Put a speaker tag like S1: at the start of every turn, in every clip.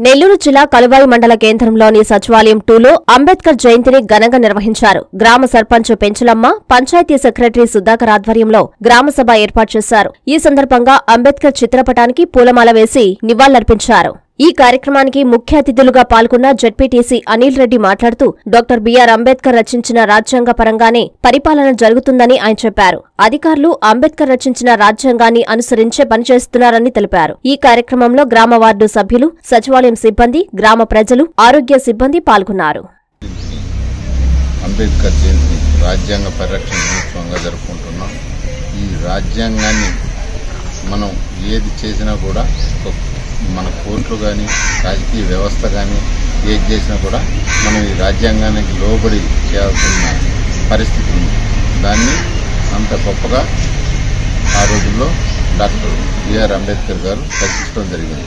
S1: నెల్లూరు జిల్లా కలువాయి మండల కేంద్రంలోని సచివాలయం టూలో అంబేద్కర్ జయంతిని ఘనంగా నిర్వహించారు గ్రామ సర్పంచ్ పెంచులమ్మ పంచాయతీ సెక్రటరీ సుధాకర్ ఆధ్వర్యంలో గ్రామసభ ఏర్పాటు చేశారు ఈ సందర్భంగా అంబేద్కర్ చిత్రపటానికి పూలమాల వేసి నివాళులర్పించారు ఈ కార్యక్రమానికి ముఖ్య అతిథులుగా పాల్గొన్న జడ్పీటీసీ అనిల్ రెడ్డి మాట్లాడుతూ డాక్టర్ బిఆర్ అంబేద్కర్ రచించిన రాజ్యాంగ పరంగానే పరిపాలన జరుగుతుందని ఆయన చెప్పారు అధికారులు అంబేద్కర్ రచించిన రాజ్యాంగాన్ని అనుసరించే పనిచేస్తున్నారని తెలిపారు ఈ కార్యక్రమంలో గ్రామ వార్డు సభ్యులు సచివాలయం సిబ్బంది గ్రామ ప్రజలు ఆరోగ్య సిబ్బంది పాల్గొన్నారు
S2: అంబేద్కర్ జయంతిని రాజ్యాంగ పరిరక్షణ దినోత్సవంగా జరుపుకుంటున్నాం ఈ రాజ్యాంగాన్ని మనం ఏది చేసినా కూడా ఒక మన కోర్టులు కానీ రాజకీయ వ్యవస్థ కానీ ఏది చేసినా కూడా మనం ఈ రాజ్యాంగానికి లోబడి చేయాల్సిన పరిస్థితి ఉంది దాన్ని అంత గొప్పగా ఆ రోజుల్లో డాక్టర్ బిఆర్ అంబేద్కర్ గారు రచించడం జరిగింది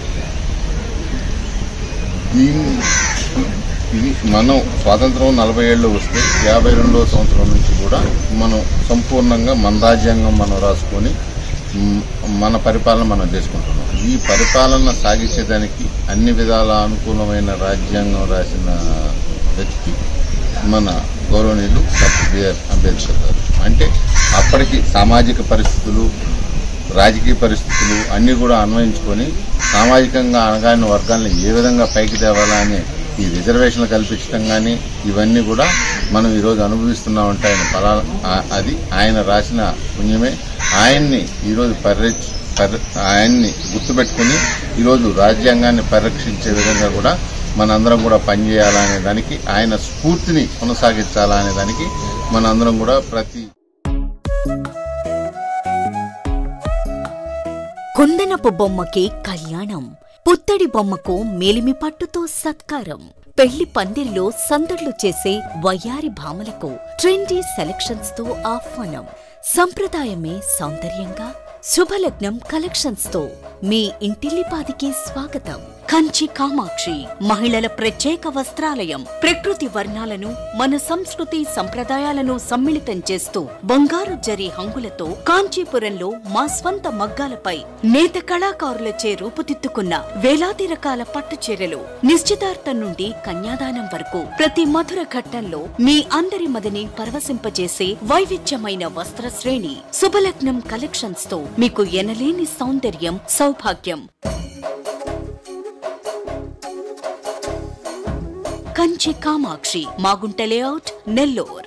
S2: దీన్ని ఇది మనం స్వాతంత్రం నలభై ఏళ్ళు వస్తే యాభై రెండవ సంవత్సరం నుంచి కూడా మనం సంపూర్ణంగా మన రాజ్యాంగం మనం రాసుకొని మ్, మన పరిపాలన మనం చేసుకుంటున్నాం ఈ పరిపాలన సాగించేదానికి అన్ని విధాల అనుకూలమైన రాజ్యాంగం రాసిన వ్యక్తి మన గౌరవనీయులు డాక్టర్ బిఆర్ అంబేద్కర్ గారు అంటే అప్పటికి సామాజిక పరిస్థితులు రాజకీయ పరిస్థితులు అన్నీ కూడా అన్వయించుకొని సామాజికంగా అనగాని వర్గాలను ఏ విధంగా పైకి తేవాలా అనే ఈ రిజర్వేషన్లు కల్పించడం కానీ ఇవన్నీ కూడా మనం ఈరోజు అనుభవిస్తున్నామంటే ఆయన ఫలా ఆ- అది ఆయన రాసిన పుణ్యమే ఆయన్ని ఈరోజు పరిరక్ష పరి ఆయన్ని గుర్తుపెట్టుకుని ఈరోజు రాజ్యాంగాన్ని పరిరక్షించే విధంగా కూడా మనందరం కూడా పనిచేయాలనే దానికి ఆయన స్ఫూర్తిని కొనసాగించాలా అనే దానికి మనందరం కూడా ప్రతి
S3: కుందనపు బొమ్మకి కళ్యాణం పుత్తడి బొమ్మకు మేలిమి పట్టుతో సత్కారం పెళ్లి పందిర్లో సందడ్లు చేసే వయ్యారి భామలకు ట్రెండీ సెలక్షన్స్ తో ఆహ్వానం సంప్రదాయమే సౌందర్యంగా శుభలగ్నం కలెక్షన్స్ తో మీ ఇంటిల్లిపాదికి స్వాగతం కంచి కామాక్షి మహిళల ప్రత్యేక వస్త్రాలయం ప్రకృతి వర్ణాలను మన సంస్కృతి సంప్రదాయాలను సమ్మిళితం చేస్తూ బంగారు జరి హంగులతో కాంచీపురంలో మా స్వంత మగ్గాలపై నేత కళాకారులచే రూపుదిద్దుకున్న వేలాది రకాల పట్టు చీరలు నిశ్చితార్థం నుండి కన్యాదానం వరకు ప్రతి మధుర ఘట్టంలో మీ అందరి మదిని పరవశింపజేసే వైవిధ్యమైన వస్త్ర శ్రేణి శుభలగ్నం కలెక్షన్స్ తో మీకు ఎనలేని సౌందర్యం సౌభాగ్యం కంచి కామాక్షి మాగుంట లేఅవుట్ నెల్లూర్